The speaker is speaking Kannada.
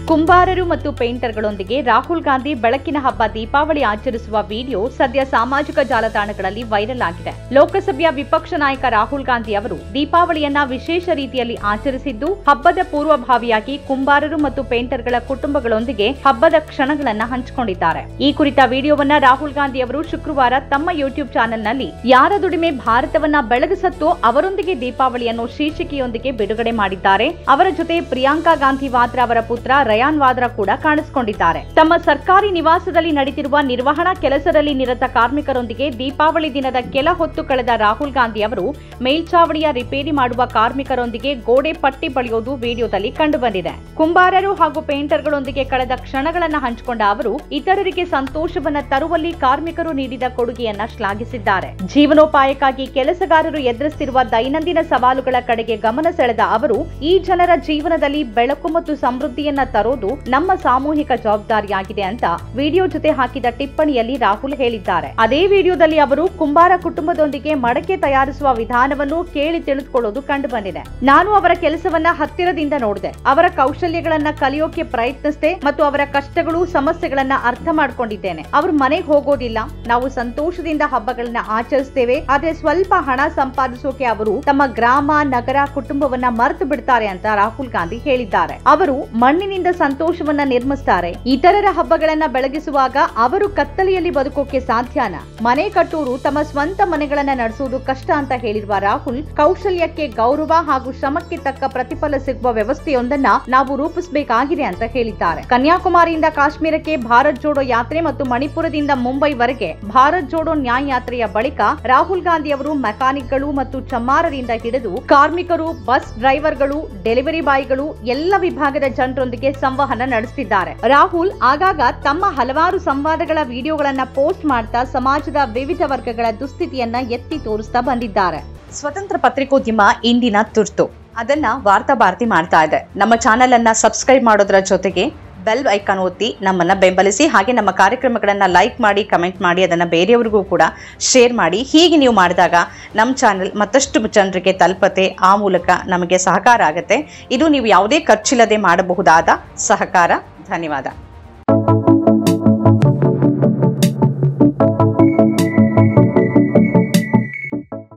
ಕುಂಬಾರರು ಮತ್ತು ಪೇಂಟರ್ಗಳೊಂದಿಗೆ ರಾಹುಲ್ ಗಾಂಧಿ ಬೆಳಕಿನ ಹಬ್ಬ ದೀಪಾವಳಿ ಆಚರಿಸುವ ವಿಡಿಯೋ ಸದ್ಯ ಸಾಮಾಜಿಕ ಜಾಲತಾಣಗಳಲ್ಲಿ ವೈರಲ್ ಆಗಿದೆ ಲೋಕಸಭೆಯ ವಿಪಕ್ಷ ನಾಯಕ ರಾಹುಲ್ ಗಾಂಧಿ ಅವರು ದೀಪಾವಳಿಯನ್ನ ವಿಶೇಷ ರೀತಿಯಲ್ಲಿ ಆಚರಿಸಿದ್ದು ಹಬ್ಬದ ಪೂರ್ವಭಾವಿಯಾಗಿ ಕುಂಬಾರರು ಮತ್ತು ಪೇಂಟರ್ಗಳ ಕುಟುಂಬಗಳೊಂದಿಗೆ ಹಬ್ಬದ ಕ್ಷಣಗಳನ್ನ ಹಂಚಿಕೊಂಡಿದ್ದಾರೆ ಈ ಕುರಿತ ವಿಡಿಯೋವನ್ನ ರಾಹುಲ್ ಗಾಂಧಿ ಅವರು ಶುಕ್ರವಾರ ತಮ್ಮ ಯೂಟ್ಯೂಬ್ ಚಾನೆಲ್ನಲ್ಲಿ ಯಾರ ದುಡಿಮೆ ಭಾರತವನ್ನ ಬೆಳಗಿಸತ್ತೋ ಅವರೊಂದಿಗೆ ದೀಪಾವಳಿ ಅನ್ನೋ ಶೀರ್ಷಿಕೆಯೊಂದಿಗೆ ಬಿಡುಗಡೆ ಮಾಡಿದ್ದಾರೆ ಅವರ ಜೊತೆ ಪ್ರಿಯಾಂಕಾ ಗಾಂಧಿ ವಾದ್ರಾ ಅವರ ಪುತ್ರ ರಯಾನ್ ವಾದ್ರಾ ಕೂಡ ಕಾಣಿಸಿಕೊಂಡಿದ್ದಾರೆ ತಮ್ಮ ಸರ್ಕಾರಿ ನಿವಾಸದಲ್ಲಿ ನಡೆದಿರುವ ನಿರ್ವಹಣಾ ಕೆಲಸದಲ್ಲಿ ನಿರತ ಕಾರ್ಮಿಕರೊಂದಿಗೆ ದೀಪಾವಳಿ ದಿನದ ಕೆಲ ಹೊತ್ತು ಕಳೆದ ರಾಹುಲ್ ಗಾಂಧಿ ಅವರು ಮೇಲ್ಚಾವಣಿಯ ರಿಪೇರಿ ಮಾಡುವ ಕಾರ್ಮಿಕರೊಂದಿಗೆ ಗೋಡೆ ಪಟ್ಟಿ ಬಳಿಯೋದು ವಿಡಿಯೋದಲ್ಲಿ ಕಂಡುಬಂದಿದೆ ಕುಂಬಾರರು ಹಾಗೂ ಪೇಂಟರ್ಗಳೊಂದಿಗೆ ಕಳೆದ ಕ್ಷಣಗಳನ್ನ ಹಂಚಿಕೊಂಡ ಅವರು ಇತರರಿಗೆ ಸಂತೋಷವನ್ನ ತರುವಲ್ಲಿ ಕಾರ್ಮಿಕರು ನೀಡಿದ ಕೊಡುಗೆಯನ್ನ ಶ್ಲಾಘಿಸಿದ್ದಾರೆ ಜೀವನೋಪಾಯಕ್ಕಾಗಿ ಕೆಲಸಗಾರರು ಎದುರಿಸುತ್ತಿರುವ ದೈನಂದಿನ ಸವಾಲುಗಳ ಕಡೆಗೆ ಗಮನ ಸೆಳೆದ ಅವರು ಈ ಜನರ ಜೀವನದಲ್ಲಿ ಬೆಳಕು ಮತ್ತು ಸಮೃದ್ಧಿಯನ್ನ ತರೋದು ನಮ್ಮ ಸಾಮೂಹಿಕ ಜವಾಬ್ದಾರಿಯಾಗಿದೆ ಅಂತ ವಿಡಿಯೋ ಜೊತೆ ಹಾಕಿದ ಟಿಪ್ಪಣಿಯಲ್ಲಿ ರಾಹುಲ್ ಹೇಳಿದ್ದಾರೆ ಅದೇ ವಿಡಿಯೋದಲ್ಲಿ ಅವರು ಕುಂಬಾರ ಕುಟುಂಬದೊಂದಿಗೆ ಮಡಕೆ ತಯಾರಿಸುವ ವಿಧಾನವನ್ನು ಕೇಳಿ ತಿಳಿದುಕೊಳ್ಳೋದು ಕಂಡುಬಂದಿದೆ ನಾನು ಅವರ ಕೆಲಸವನ್ನ ಹತ್ತಿರದಿಂದ ನೋಡಿದೆ ಅವರ ಕೌಶಲ್ಯಗಳನ್ನ ಕಲಿಯೋಕೆ ಪ್ರಯತ್ನಿಸಿದೆ ಮತ್ತು ಅವರ ಕಷ್ಟಗಳು ಸಮಸ್ಯೆಗಳನ್ನ ಅರ್ಥ ಮಾಡ್ಕೊಂಡಿದ್ದೇನೆ ಅವರು ಮನೆಗೆ ಹೋಗೋದಿಲ್ಲ ನಾವು ಸಂತೋಷದಿಂದ ಹಬ್ಬಗಳನ್ನ ಆಚರಿಸ್ತೇವೆ ಆದ್ರೆ ಸ್ವಲ್ಪ ಹಣ ಸಂಪಾದಿಸೋಕೆ ಅವರು ತಮ್ಮ ಗ್ರಾಮ ನಗರ ಕುಟುಂಬವನ್ನ ಮರೆತು ಬಿಡ್ತಾರೆ ಅಂತ ರಾಹುಲ್ ಗಾಂಧಿ ಹೇಳಿದ್ದಾರೆ ಅವರು ಮಣ್ಣಿನಿಂದ ಸಂತೋಷವನ್ನ ನಿರ್ಮಿಸ್ತಾರೆ ಇತರರ ಹಬ್ಬಗಳನ್ನ ಬೆಳಗಿಸುವಾಗ ಅವರು ಕತ್ತಲೆಯಲ್ಲಿ ಬದುಕೋಕೆ ಸಾಧ್ಯನಾ ಮನೆ ಕಟ್ಟೋರು ತಮ್ಮ ಸ್ವಂತ ಮನೆಗಳನ್ನ ನಡೆಸುವುದು ಕಷ್ಟ ಅಂತ ಹೇಳಿರುವ ರಾಹುಲ್ ಕೌಶಲ್ಯಕ್ಕೆ ಗೌರವ ಹಾಗೂ ಶ್ರಮಕ್ಕೆ ತಕ್ಕ ಪ್ರತಿಫಲ ಸಿಗುವ ವ್ಯವಸ್ಥೆಯೊಂದನ್ನ ನಾವು ರೂಪಿಸಬೇಕಾಗಿದೆ ಅಂತ ಹೇಳಿದ್ದಾರೆ ಕನ್ಯಾಕುಮಾರಿಯಿಂದ ಕಾಶ್ಮೀರಕ್ಕೆ ಭಾರತ್ ಜೋಡೋ ಯಾತ್ರೆ ಮತ್ತು ಮಣಿಪುರದಿಂದ ಮುಂಬೈವರೆಗೆ ಭಾರತ್ ಜೋಡೋ ನ್ಯಾಯ ಯಾತ್ರೆಯ ಬಳಿಕ ರಾಹುಲ್ ಗಾಂಧಿ ಅವರು ಮೆಕ್ಯಾನಿಕ್ಗಳು ಮತ್ತು ಚಮ್ಮಾರರಿಂದ ಹಿಡಿದು ಕಾರ್ಮಿಕರು ಬಸ್ ಡ್ರೈವರ್ಗಳು ಡೆಲಿವರಿ ಬಾಯ್ಗಳು ಎಲ್ಲ ವಿಭಾಗದ ಜನರೊಂದಿಗೆ ಸಂವಹನ ನಡೆಸುತ್ತಿದ್ದಾರೆ ರಾಹುಲ್ ಆಗಾಗ ತಮ್ಮ ಹಲವಾರು ಸಂವಾದಗಳ ವಿಡಿಯೋಗಳನ್ನ ಪೋಸ್ಟ್ ಮಾಡ್ತಾ ಸಮಾಜದ ವಿವಿಧ ವರ್ಗಗಳ ದುಸ್ಥಿತಿಯನ್ನ ಎತ್ತಿ ತೋರಿಸ್ತಾ ಬಂದಿದ್ದಾರೆ ಸ್ವತಂತ್ರ ಪತ್ರಿಕೋದ್ಯಮ ಇಂದಿನ ತುರ್ತು ಅದನ್ನ ವಾರ್ತಾ ಭಾರತಿ ಮಾಡ್ತಾ ಇದೆ ನಮ್ಮ ಚಾನೆಲ್ ಅನ್ನ ಸಬ್ಸ್ಕ್ರೈಬ್ ಮಾಡೋದ್ರ ಜೊತೆಗೆ ಬೆಲ್ ಐಕಾನ್ ಒತ್ತಿ ನಮ್ಮನ್ನ ಬೆಂಬಲಿಸಿ ಹಾಗೆ ನಮ್ಮ ಕಾರ್ಯಕ್ರಮಗಳನ್ನ ಲೈಕ್ ಮಾಡಿ ಕಮೆಂಟ್ ಮಾಡಿ ಅದನ್ನ ಬೇರೆಯವರಿಗೂ ಕೂಡ ಶೇರ್ ಮಾಡಿ ಹೀಗೆ ನೀವು ಮಾಡಿದಾಗ ನಮ್ಮ ಚಾನೆಲ್ ಮತ್ತಷ್ಟು ಜನರಿಗೆ ತಲುಪತ್ತೆ ಆ ಮೂಲಕ ನಮಗೆ ಸಹಕಾರ ಆಗುತ್ತೆ ಇದು ನೀವು ಯಾವುದೇ ಖರ್ಚಿಲ್ಲದೆ ಮಾಡಬಹುದಾದ ಸಹಕಾರ ಧನ್ಯವಾದ